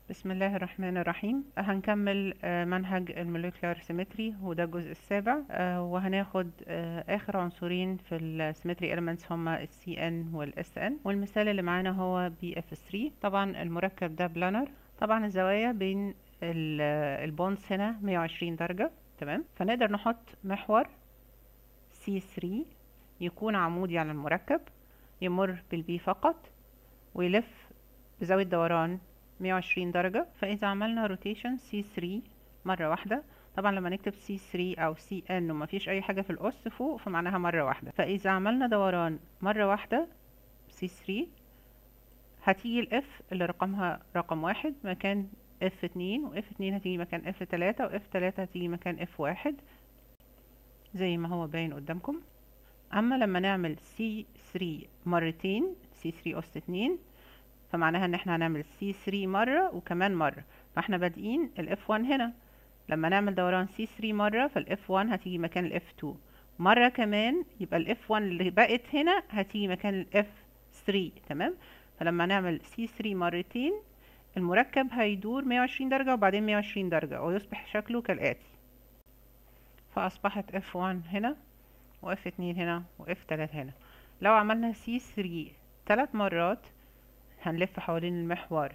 بسم الله الرحمن الرحيم هنكمل آه، منهج الموليكولار سيمتري وده الجزء السابع آه، وهناخد آه، اخر عنصرين في السيمتري elements هما السي ان والاس ان والمثال اللي معانا هو بي اف 3 طبعا المركب ده بلانر طبعا الزوايا بين البونز هنا 120 درجة تمام فنقدر نحط محور سي 3 يكون عمودي على المركب يمر بالبي فقط ويلف بزاوية دوران 120 درجة فإذا عملنا روتيشن C3 مرة واحدة طبعا لما نكتب C3 أو CN وما فيش أي حاجة في الأس فوق فمعناها مرة واحدة فإذا عملنا دوران مرة واحدة C3 هتيجي ال F اللي رقمها رقم واحد مكان F2 و F2 هتيجي مكان F3 و F3 هتيجي مكان F1 زي ما هو باين قدامكم أما لما نعمل C3 مرتين C3 أس 2 فمعناها ان احنا هنعمل C3 مرة وكمان مرة فاحنا بادئين ال F1 هنا لما نعمل دوران C3 مرة فال F1 هتيجي مكان ال F2 مرة كمان يبقى ال F1 اللي بقت هنا هتيجي مكان ال F3 تمام فلما نعمل C3 مرتين المركب هيدور 120 درجة وبعدين 120 درجة ويصبح شكله كالآتي فأصبحت F1 هنا و F2 هنا و F3 هنا لو عملنا C3 ثلاث مرات هنلف حوالين المحور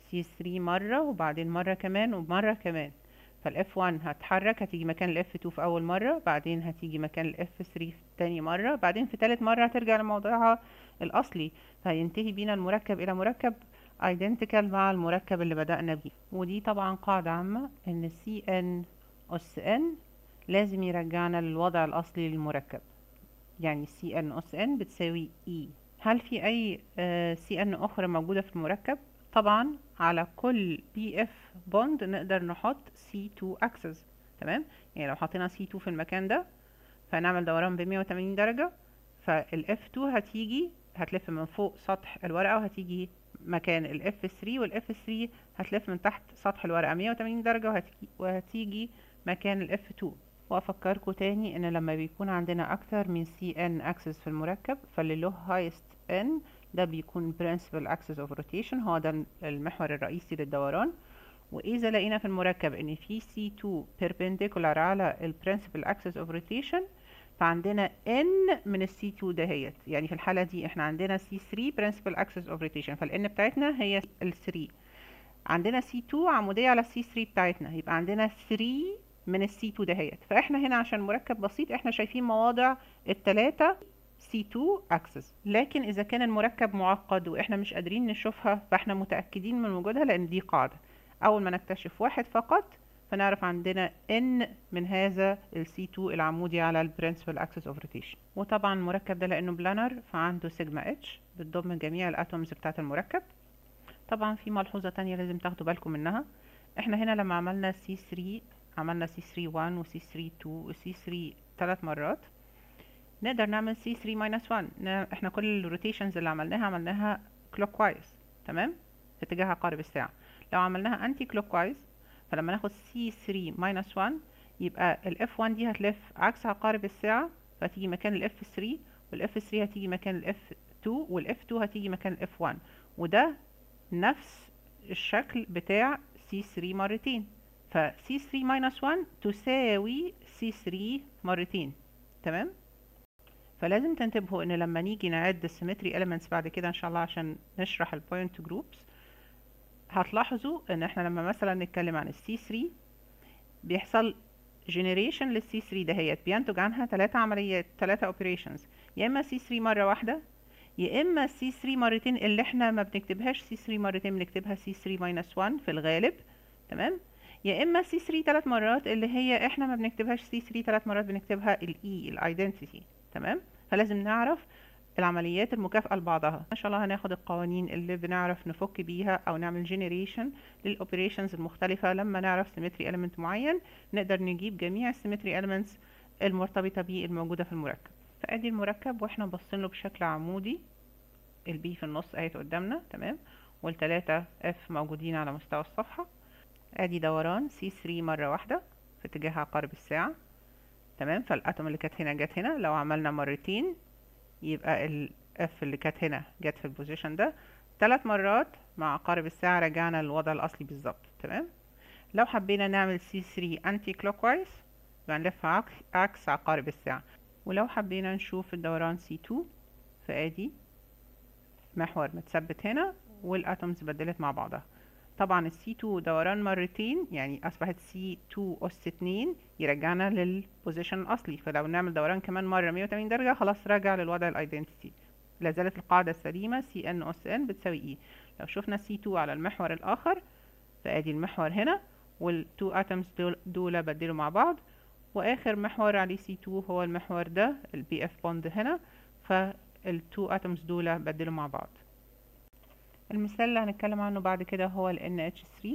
C3 مرة وبعدين مرة كمان ومرة كمان فال F1 هتحرك هتيجي مكان ال F2 في أول مرة بعدين هتيجي مكان ال F3 في تاني مرة بعدين في تالت مرة هترجع لموضعها الأصلي فينتهي بينا المركب إلى مركب identical مع المركب اللي بدأنا بيه ودي طبعا قاعدة عامة إن CN أس N لازم يرجعنا للوضع الأصلي للمركب يعني CN أس N بتساوي E هل في أي سي ان أخرى موجودة في المركب؟ طبعا على كل بي اف بوند نقدر نحط C2 axis تمام؟ يعني لو حطينا C2 في المكان ده فنعمل دوران ب 180 درجة فال F2 هتيجي هتلف من فوق سطح الورقة وهتيجي مكان ال F3 وال F3 هتلف من تحت سطح الورقة 180 درجة وهتيجي, وهتيجي مكان ال F2 وافكركم تاني ان لما بيكون عندنا اكتر من سي ان اكسس في المركب فاللي له هايست ان ده بيكون principal axis of rotation هو ده المحور الرئيسي للدوران واذا لقينا في المركب ان في C2 perpendicular على ال principal axis of rotation فعندنا n من ال C2 دهيت يعني في الحالة دي احنا عندنا C3 principal axis of rotation فال n بتاعتنا هي ال 3 عندنا C2 عمودية على C3 بتاعتنا يبقى عندنا 3 من السي 2 دهيت فاحنا هنا عشان مركب بسيط احنا شايفين مواضع التلاتة C2 axis لكن اذا كان المركب معقد واحنا مش قادرين نشوفها فاحنا متأكدين من وجودها لان دي قاعدة اول ما نكتشف واحد فقط فنعرف عندنا n من هذا ال C2 العمودي على ال principal axis of rotation وطبعا المركب ده لانه بلانر فعنده سيجما H بتضم جميع الاتومز بتاعة المركب طبعا في ملحوظة تانية لازم تاخدوا بالكم منها احنا هنا لما عملنا C3 عملنا C3 1 و C3 2 و C3 ثلاث مرات نقدر نعمل C3 minus 1 احنا كل الروتيشنز اللي عملناها عملناها clockwise تمام في اتجاه عقارب الساعة لو عملناها anti clockwise فلما ناخد C3 minus 1 يبقى ال F1 دي هتلف عكس عقارب الساعة فهتيجي مكان ال F3 وال F3 هتيجي مكان ال F2 وال F2 هتيجي مكان ال F1 وده نفس الشكل بتاع C3 مرتين ف C3 minus 1 تساوي C3 مرتين تمام فلازم تنتبهوا ان لما نيجي نعد السيمتري elements بعد كده ان شاء الله عشان نشرح البوينت جروبس هتلاحظوا ان احنا لما مثلا نتكلم عن السي 3 بيحصل جنريشن للسي 3 دهيت بينتج عنها ثلاثة عمليات ثلاثة اوبريشنز يا اما سي 3 مرة واحدة يا اما سي 3 مرتين اللي احنا ما بنكتبهاش سي 3 مرتين بنكتبها سي 3 ماينس 1 في الغالب تمام يا اما سي 3 ثلاث مرات اللي هي احنا ما بنكتبهاش سي 3 ثلاث مرات بنكتبها الاي الايدنتيتي تمام فلازم نعرف العمليات المكافئة لبعضها ان شاء الله هناخد القوانين اللي بنعرف نفك بيها او نعمل جنريشن للاوبريشنز المختلفة لما نعرف سيمتري element معين نقدر نجيب جميع السيمتري elements المرتبطة بيه الموجودة في المركب فادي المركب واحنا باصين له بشكل عمودي البي في النص اهيت قدامنا تمام والتلاتة اف موجودين على مستوى الصفحة ادي دوران C3 مرة واحدة في اتجاه عقارب الساعة تمام فالاتوم اللي كانت هنا جت هنا لو عملنا مرتين يبقى ال F اللي كانت هنا جت في البوزيشن ده ثلاث مرات مع عقارب الساعة رجعنا للوضع الأصلي بالظبط تمام لو حبينا نعمل سي 3 انتي كلوك وايز يبقى نلف عكس, عكس عقارب الساعة ولو حبينا نشوف الدوران سي 2 فادي محور متثبت هنا والاتومز بدلت مع بعضها طبعا السي 2 دوران مرتين يعني اصبحت سي 2 اس 2 يرجعنا للبوزيشن الاصلي فلو نعمل دوران كمان مره 180 درجه خلاص راجع للوضع الايدنتيتي لا زالت القاعده السليمه سي ان اس ان بتساوي اي لو شفنا سي 2 على المحور الاخر فادي المحور هنا والتو اتومز دول, دول بدلوا مع بعض واخر محور عليه سي 2 هو المحور ده البي اف بوند هنا فالتو اتومز دول بدلوا مع بعض المثال اللي هنتكلم عنه بعد كده هو ال NH3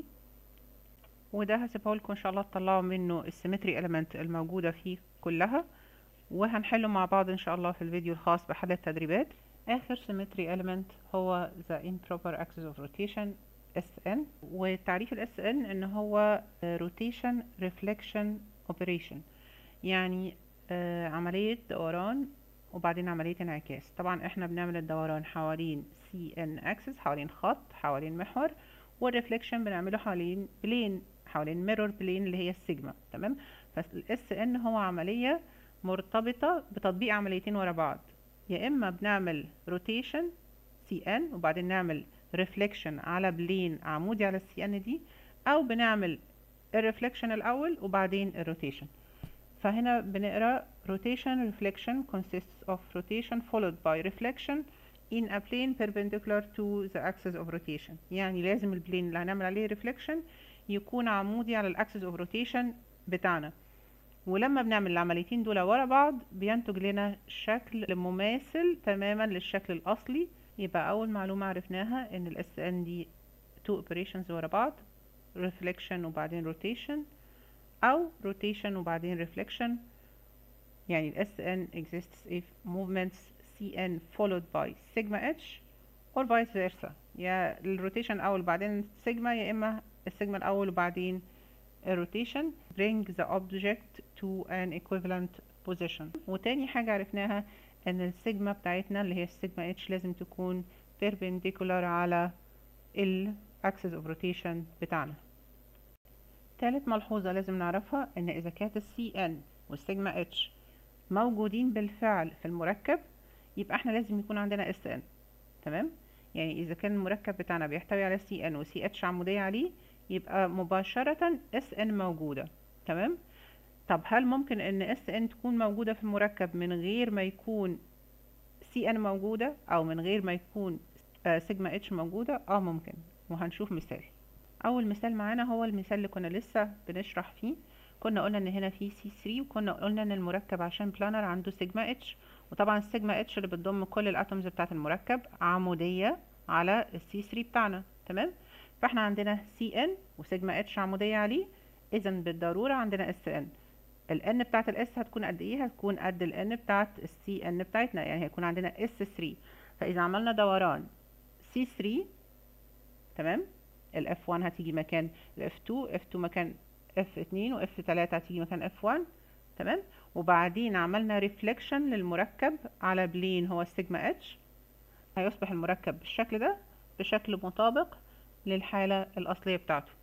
وده هسيبه لكم ان شاء الله تطلعوا منه السيمتري element الموجودة فيه كلها وهنحله مع بعض ان شاء الله في الفيديو الخاص بحل التدريبات اخر symmetry element هو the improper axis of rotation SN وتعريف ال SN ان هو rotation reflection operation يعني آه عملية دوران وبعدين عملية انعكاس طبعا احنا بنعمل الدوران حوالين سي ان اكسس حوالين خط حوالين محور والريفليكشن بنعمله حوالين بلين حوالين ميرور بلين اللي هي السيجما تمام فالاس ان هو عملية مرتبطة بتطبيق عمليتين ورا بعض يا اما بنعمل روتيشن سي ان وبعدين نعمل ريفليكشن على بلين عمودي على السي ان دي او بنعمل الريفليكشن الاول وبعدين الروتيشن فهنا بنقرا rotation reflection consists of rotation followed by reflection in a plane perpendicular to the axis of rotation يعني لازم البلين اللي هنعمل عليه reflection يكون عمودي على الاكسس of rotation بتاعنا ولما بنعمل العمليتين دول ورا بعض بينتج لنا شكل مماثل تماما للشكل الاصلي يبقى اول معلومة عرفناها ان الاس ان دي two operations ورا بعض reflection وبعدين rotation او rotation وبعدين reflection يعني ال SN exists if movements CN followed by sigma H or vice versa يا الروتيشن الاول وبعدين سيجما يا اما السيجما الاول وبعدين الروتيشن bring the object to an equivalent position وتاني حاجة عرفناها ان السيجما بتاعتنا اللي هي السيجما اتش لازم تكون perpendicular على ال axis of rotation بتاعنا تالت ملحوظة لازم نعرفها ان اذا كانت السي ان والسيجما اتش موجودين بالفعل في المركب يبقى احنا لازم يكون عندنا اس ان تمام يعني اذا كان المركب بتاعنا بيحتوي على سي ان وسي اتش عمودية عليه يبقى مباشرة اس ان موجودة تمام طب هل ممكن ان اس ان تكون موجودة في المركب من غير ما يكون سي ان موجودة او من غير ما يكون آه سيجما اتش موجودة اه ممكن وهنشوف مثال اول مثال معانا هو المثال اللي كنا لسه بنشرح فيه كنا قلنا ان هنا في سي 3 وكنا قلنا ان المركب عشان بلانر عنده سيجما اتش وطبعا السيجما اتش اللي بتضم كل الاتومز بتاعه المركب عموديه على السي 3 بتاعنا تمام فاحنا عندنا سي ان وسيجما اتش عموديه عليه اذا بالضروره عندنا اس ان الان بتاعه الاس هتكون قد ايه هتكون قد الان بتاعه السي ان بتاعتنا يعني هيكون عندنا اس 3 فاذا عملنا دوران سي 3 تمام الاف 1 هتيجي مكان الاف 2 اف 2 مكان اف 2 واف 3 هتيجي مكان اف 1 تمام وبعدين عملنا ريفليكشن للمركب على بلين هو السيجما اتش هيصبح المركب بالشكل ده بشكل مطابق للحالة الأصلية بتاعته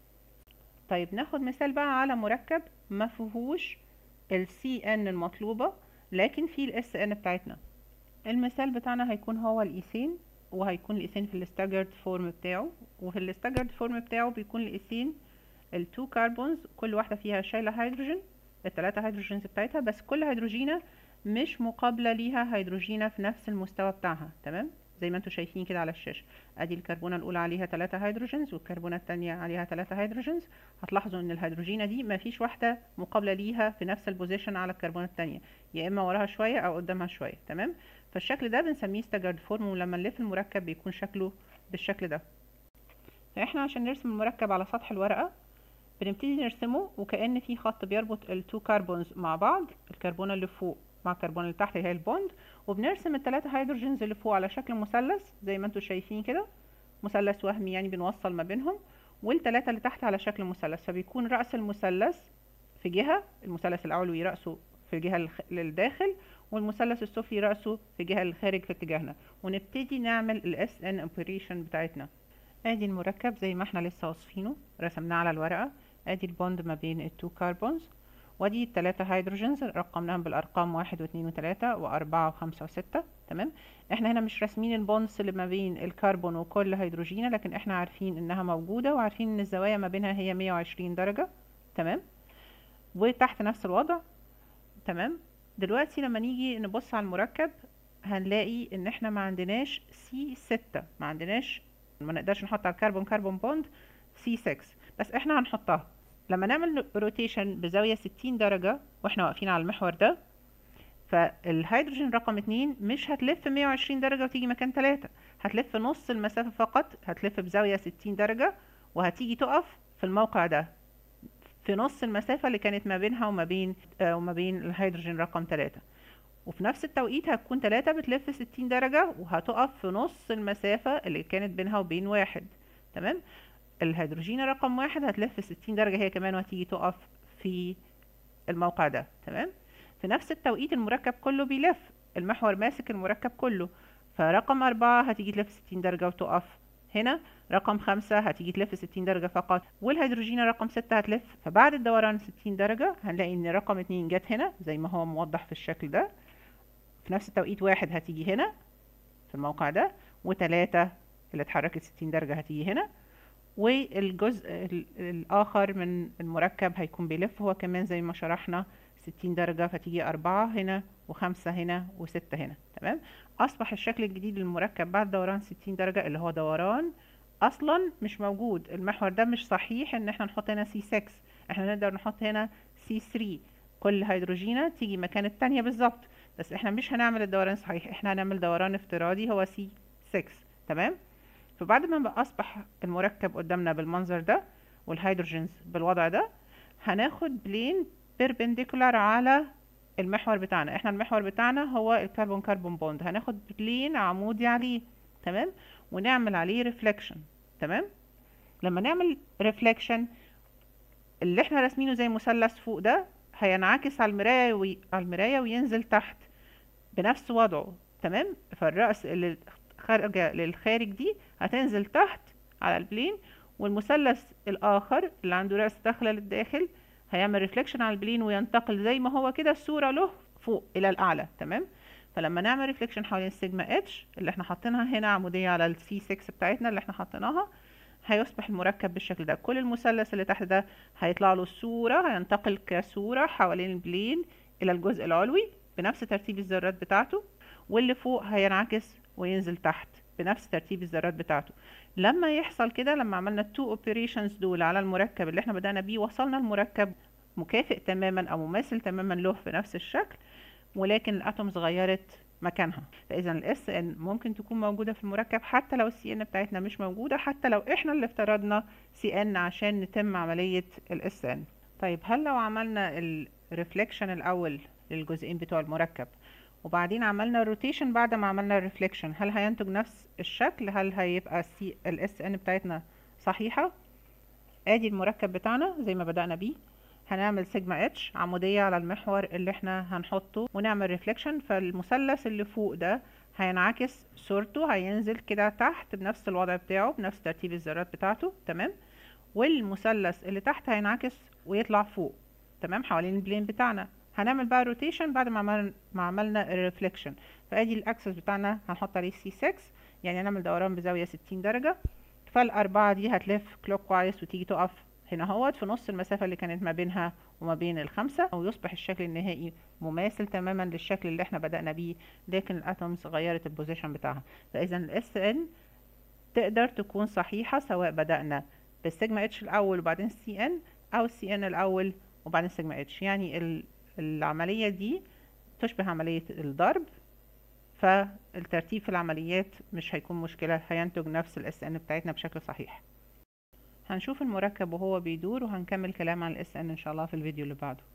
طيب ناخد مثال بقى على مركب ما فيهوش السي ان المطلوبة لكن فيه الاس ان بتاعتنا المثال بتاعنا هيكون هو الايثين وهيكون الايثين في الستاجرد فورم بتاعه وفي الستاجرد فورم بتاعه بيكون الايثين التو كربونز كل واحدة فيها شايلة هيدروجين التلاتة هيدروجينز بتاعتها بس كل هيدروجينة مش مقابلة ليها هيدروجينة في نفس المستوى بتاعها تمام زي ما انتم شايفين كده على الشاشة ادي الكربونة الاولى عليها تلاتة هيدروجينز والكربونة التانية عليها تلاتة هيدروجينز هتلاحظوا ان الهيدروجينة دي مفيش واحدة مقابلة ليها في نفس البوزيشن على الكربونة التانية يا اما وراها شوية او قدامها شوية تمام فالشكل ده بنسميه ستاجرد فورم ولما نلف المركب بيكون شكله بالشكل ده فاحنا عشان نرسم المركب على سطح الورقة بنبتدي نرسمه وكأن في خط بيربط التو كربونز مع بعض الكربونة اللي فوق مع الكربون اللي تحت اللي هي البوند وبنرسم الثلاثة هيدروجينز اللي فوق على شكل مثلث زي ما انتم شايفين كده مثلث وهمي يعني بنوصل ما بينهم والثلاثة اللي تحت على شكل مثلث فبيكون رأس المثلث في جهة المثلث العلوي رأسه في الجهة الخ... للداخل والمثلث السفلي رأسه في الجهة الخارج في اتجاهنا ونبتدي نعمل الاس ان اوبريشن بتاعتنا ادي المركب زي ما احنا لسه واصفينه رسمناه على الورقة ادي البوند ما بين التو كاربونز ودي التلاتة هيدروجينز رقمناهم بالارقام واحد واثنين وتلاتة واربعة وخمسة وستة تمام احنا هنا مش راسمين البوندز اللي ما بين الكربون وكل هيدروجينة لكن احنا عارفين انها موجودة وعارفين ان الزوايا ما بينها هي مية وعشرين درجة تمام وتحت نفس الوضع تمام دلوقتي لما نيجي نبص على المركب هنلاقي ان احنا ما عندناش سي ستة ما عندناش ما نقدرش نحط على الكربون كربون بوند سي 6 بس احنا هنحطها لما نعمل روتيشن بزاوية 60 درجة واحنا واقفين على المحور ده فالهيدروجين رقم اتنين مش هتلف 120 درجة وتيجي مكان تلاتة هتلف نص المسافة فقط هتلف بزاوية 60 درجة وهتيجي تقف في الموقع ده في نص المسافة اللي كانت ما بينها وما بين آه وما بين الهيدروجين رقم تلاتة وفي نفس التوقيت هتكون تلاتة بتلف 60 درجة وهتقف في نص المسافة اللي كانت بينها وبين واحد تمام الهيدروجين رقم واحد هتلف 60 درجة هي كمان وهتيجي تقف في الموقع ده تمام في نفس التوقيت المركب كله بيلف المحور ماسك المركب كله فرقم أربعة هتيجي تلف 60 درجة وتقف هنا رقم خمسة هتيجي تلف 60 درجة فقط والهيدروجين رقم ستة هتلف فبعد الدوران 60 درجة هنلاقي ان رقم اتنين جت هنا زي ما هو موضح في الشكل ده في نفس التوقيت واحد هتيجي هنا في الموقع ده وتلاتة اللي اتحركت 60 درجة هتيجي هنا والجزء الآخر من المركب هيكون بيلف هو كمان زي ما شرحنا ستين درجة فتيجي أربعة هنا وخمسة هنا وستة هنا تمام أصبح الشكل الجديد للمركب بعد دوران ستين درجة اللي هو دوران أصلا مش موجود المحور ده مش صحيح إن احنا نحط هنا سي 6 احنا نقدر نحط هنا سي 3 كل هيدروجينة تيجي مكان التانية بالظبط بس احنا مش هنعمل الدوران صحيح احنا هنعمل دوران افتراضي هو سي 6 تمام فبعد ما بقى أصبح المركب قدامنا بالمنظر ده والهيدروجينز بالوضع ده هناخد بلين بيربنديكولار على المحور بتاعنا احنا المحور بتاعنا هو الكربون كربون بوند هناخد بلين عمودي عليه تمام ونعمل عليه ريفليكشن تمام لما نعمل ريفليكشن اللي احنا راسمينه زي مثلث فوق ده هينعكس على المرايه وي... على المرايه وينزل تحت بنفس وضعه تمام فالرأس اللي خارجه للخارج دي هتنزل تحت على البلين والمثلث الاخر اللي عنده رأس داخله للداخل هيعمل ريفليكشن على البلين وينتقل زي ما هو كده الصورة له فوق إلى الأعلى تمام فلما نعمل ريفليكشن حوالين السيجما اتش اللي احنا حاطينها هنا عمودية على السي 6 بتاعتنا اللي احنا حاطيناها هيصبح المركب بالشكل ده كل المثلث اللي تحت ده هيطلع له الصورة هينتقل كصورة حوالين البلين إلى الجزء العلوي بنفس ترتيب الذرات بتاعته واللي فوق هينعكس وينزل تحت بنفس ترتيب الذرات بتاعته لما يحصل كده لما عملنا التو اوبريشنز دول على المركب اللي احنا بدأنا بيه وصلنا المركب مكافئ تماما او مماثل تماما له في نفس الشكل ولكن الاتومز غيرت مكانها فاذا الاس ان ممكن تكون موجوده في المركب حتى لو السي ان بتاعتنا مش موجوده حتى لو احنا اللي افترضنا سي ان عشان نتم عمليه الاس ان طيب هل لو عملنا الريفليكشن الاول للجزئين بتوع المركب وبعدين عملنا الروتيشن بعد ما عملنا الريفليكشن هل هينتج نفس الشكل هل هيبقى السي الاس ان بتاعتنا صحيحه ادي المركب بتاعنا زي ما بدأنا بيه هنعمل سيجما اتش عمودية على المحور اللي احنا هنحطه ونعمل ريفليكشن فالمثلث اللي فوق ده هينعكس صورته هينزل كده تحت بنفس الوضع بتاعه بنفس ترتيب الذرات بتاعته تمام والمثلث اللي تحت هينعكس ويطلع فوق تمام حوالين البلين بتاعنا هنعمل بقى روتيشن بعد ما عملنا ما عملنا الريفليكشن فادي الاكسس بتاعنا هنحط عليه سي 6 يعني هنعمل دوران بزاويه 60 درجه فالاربعه دي هتلف كلوك وايز وتيجي تقف هنا اهوت في نص المسافة اللي كانت ما بينها وما بين الخمسة ويصبح الشكل النهائي مماثل تماما للشكل اللي احنا بدأنا بيه لكن الاتومز غيرت البوزيشن بتاعها فاذا الاس ان تقدر تكون صحيحة سواء بدأنا بالسيجما اتش الاول وبعدين سي ان او السي ان الاول وبعدين سيجما اتش يعني العملية دي تشبه عملية الضرب فالترتيب في العمليات مش هيكون مشكلة هينتج نفس الاس ان بتاعتنا بشكل صحيح هنشوف المركب وهو بيدور وهنكمل كلام عن الاس ان ان شاء الله في الفيديو اللي بعده